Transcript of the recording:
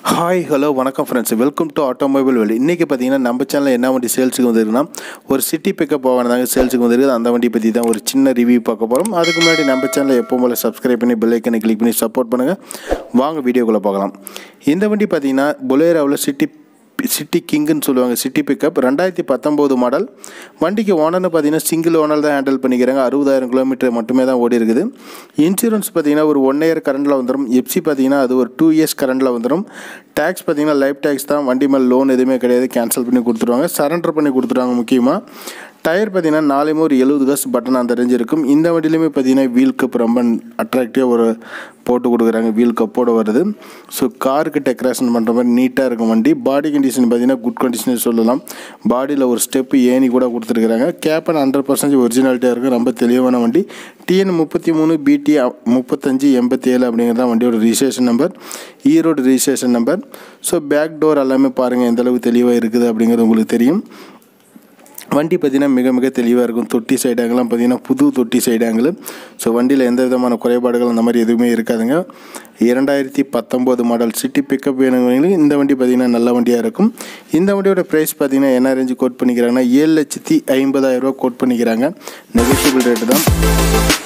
hi hello வணக்கம் friends welcome to automobile valley இன்றைக்கி பார்த்தீங்கன்னா நம்ம சேனலில் என்ன வண்டி சேல்ஸுக்கு வந்திருக்குன்னா ஒரு சிட்டி பிக்கப் வாங்கினதாங்க சேல்ஸுக்கு வந்திருக்கு அந்த வண்டி பற்றி தான் ஒரு சின்ன ரிவ்யூ பார்க்க போகிறோம் அதுக்கு முன்னாடி நம்ம சேனலை எப்போ போல சப்ஸ்கிரைப் பண்ணி பெல் ஐக்கனை கிளிக் பண்ணி சப்போர்ட் பண்ணுங்கள் வாங்க வீடியோக்குள்ளே பார்க்கலாம் இந்த வண்டி பார்த்தீங்கன்னா பொலேராவில் சிட்டி சிட்டி கிங்குன்னு சொல்லுவாங்க சிட்டி பிக்கப் ரெண்டாயிரத்தி பத்தொம்போது மாடல் வண்டிக்கு ஓனர்னு பார்த்தீங்கன்னா சிங்கிள் ஓனர் தான் ஹேண்டில் பண்ணிக்கிறாங்க அறுபதாயிரம் கிலோமீட்டர் மட்டுமே தான் ஓடி இருக்குது இன்சூரன்ஸ் பார்த்தீங்கன்னா ஒரு ஒன் இயர் கரண்டில் வந்துடும் எஃப்சி பார்த்தீங்கன்னா அது ஒரு டூ இயர்ஸ் கரண்டில் வந்துடும் டேக்ஸ் பார்த்தீங்கன்னா லைஃப் டேக்ஸ் தான் வண்டி மேலே லோன் எதுவுமே கிடையாது கேன்சல் பண்ணி கொடுத்துருவாங்க சரண்டர் பண்ணி கொடுத்துருவாங்க முக்கியமாக டயர் பார்த்தீங்கன்னா நாலுமே ஒரு எழுபது காசு பட்டன் அந்த ரேஞ்ச் இருக்கும் இந்த வண்டியிலுமே பார்த்தீங்கன்னா வீல் கப் ரொம்ப அட்ராக்டிவாக ஒரு போட்டு கொடுக்குறாங்க வீல் கப்போடு வருது ஸோ காருக்கு டெக்கரேஷன் பண்ணுற மாதிரி நீட்டாக இருக்கும் வண்டி பாடி கண்டிஷன் பார்த்தீங்கன்னா குட் கண்டிஷன் சொல்லலாம் பாடியில் ஒரு ஸ்டெப்பு ஏணி கூட கொடுத்துருக்குறாங்க கேப்பன் ஹண்ட்ரட் பர்சன்டேஜ் ஒரிஜினாலிட்டியாக இருக்கும் ரொம்ப தெளிவான வண்டி டிஎன் முப்பத்தி மூணு பிடி முப்பத்தஞ்சு எண்பத்தி ஏழு அப்படிங்கிறது வண்டியோட registration number Erode registration number so back door எல்லாமே பாருங்கள் எந்தளவு தெளிவாக இருக்குது அப்படிங்கிறது உங்களுக்கு தெரியும் வண்டி பார்த்திங்கன்னா மிக மிக தெளிவாக இருக்கும் தொட்டி சைடு ஆங்கெல்லாம் பார்த்திங்கன்னா புது தொட்டி சைடு ஆங்கிள் ஸோ வண்டியில் எந்த விதமான குறைபாடுகள் அந்த மாதிரி எதுவுமே இருக்காதுங்க இரண்டாயிரத்தி பத்தொம்போது மாடல் சிட்டி பிக்கப் வேணுங்களுக்கு இந்த வண்டி பார்த்திங்கன்னா நல்ல வண்டியாக இருக்கும் இந்த வண்டியோட ப்ரைஸ் பார்த்திங்கன்னா என்ன ரேஞ்சு கோட் பண்ணிக்கிறாங்கன்னா ஏழு லட்சத்தி ஐம்பதாயிரரூவா கோட் பண்ணிக்கிறாங்க நெகோஷியபிள் ரேட்டு தான்